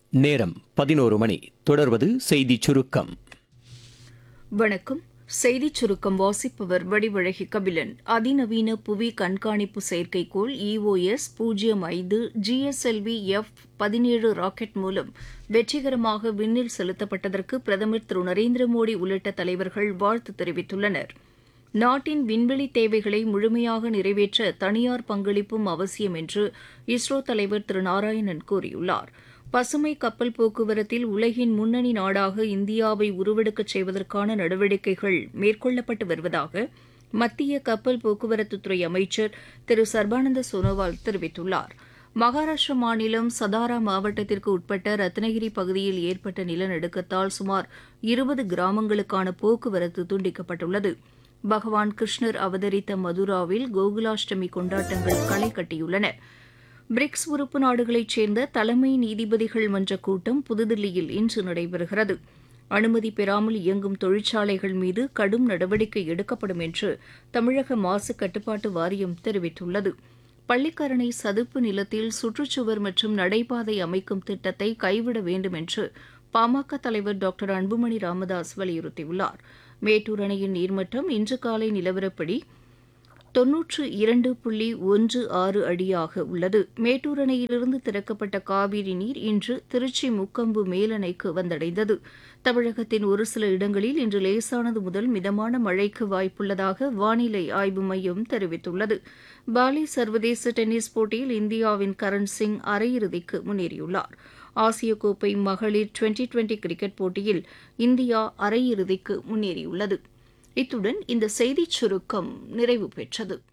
நேரம் பதினோரு மணி தொடர்வது செய்திச் சுருக்கம் வணக்கம் செய்திச் சுருக்கம் வாசிப்பவர் வடிவழகி கபிலன் அதிநவீன புவி கண்காணிப்பு செயற்கைக்கோள் இஓஎஸ் பூஜ்ஜியம் ஐந்து ஜிஎஸ்எல்வி எஃப் பதினேழு ராக்கெட் மூலம் வெற்றிகரமாக விண்ணில் செலுத்தப்பட்டதற்கு பிரதமர் திரு நரேந்திர மோடி உள்ளிட்ட தலைவர்கள் வாழ்த்து தெரிவித்துள்ளனர் நாட்டின் விண்வெளி தேவைகளை முழுமையாக நிறைவேற்ற தனியார் பங்களிப்பும் அவசியம் என்று இஸ்ரோ தலைவர் திரு நாராயணன் கூறியுள்ளார் பசுமை கப்பல் போக்குவரத்தில் உலகின் முன்னணி நாடாக இந்தியாவை உருவெடுக்கச் செய்வதற்கான நடவடிக்கைகள் மேற்கொள்ளப்பட்டு வருவதாக மத்திய கப்பல் போக்குவரத்துத்துறை அமைச்சர் திரு சர்பானந்த சோனோவால் தெரிவித்துள்ளார் மகாராஷ்டிர மாநிலம் சதாரா மாவட்டத்திற்கு உட்பட்ட ரத்னகிரி பகுதியில் ஏற்பட்ட நிலநடுக்கத்தால் சுமார் இருபது கிராமங்களுக்கான போக்குவரத்து துண்டிக்கப்பட்டுள்ளது பகவான் கிருஷ்ணர் அவதரித்த மதுராவில் கோகுலாஷ்டமி கொண்டாட்டங்கள் களை கட்டியுள்ளன பிரிக்ஸ் உறுப்பு நாடுகளைச் சேர்ந்த தலைமை நீதிபதிகள் மன்ற கூட்டம் புதுதில்லியில் இன்று நடைபெறுகிறது அனுமதி பெறாமல் இயங்கும் தொழிற்சாலைகள் மீது கடும் நடவடிக்கை எடுக்கப்படும் என்று தமிழக மாசு கட்டுப்பாட்டு வாரியம் தெரிவித்துள்ளது பள்ளிக்கரணை சதுப்பு நிலத்தில் சுற்றுச்சுவர் மற்றும் நடைபாதை அமைக்கும் திட்டத்தை கைவிட வேண்டும் என்று பாமக தலைவர் டாக்டர் அன்புமணி ராமதாஸ் வலியுறுத்தியுள்ளார் மேட்டூர் அணையின் நீர்மட்டம் இன்று காலை நிலவரப்படி தொன்னூற்று இரண்டு புள்ளி ஒன்று ஆறு அடியாக உள்ளது மேட்டூர் அணையிலிருந்து திறக்கப்பட்ட காவிரி நீர் இன்று திருச்சி முக்கொம்பு மேலணைக்கு வந்தடைந்தது தமிழகத்தின் ஒரு சில இடங்களில் இன்று லேசானது முதல் மிதமான மழைக்கு வாய்ப்புள்ளதாக வானிலை ஆய்வு மையம் தெரிவித்துள்ளது பாலி சர்வதேச டென்னிஸ் போட்டியில் இந்தியாவின் கரண் சிங் அரையிறுதிக்கு முன்னேறியுள்ளார் ஆசிய கோப்பை மகளிர் டுவெண்டி டுவெண்டி கிரிக்கெட் போட்டியில் இந்தியா அரையிறுதிக்கு முன்னேறியுள்ளது இத்துடன் இந்த செய்திச் சுருக்கம் நிறைவு பெற்றது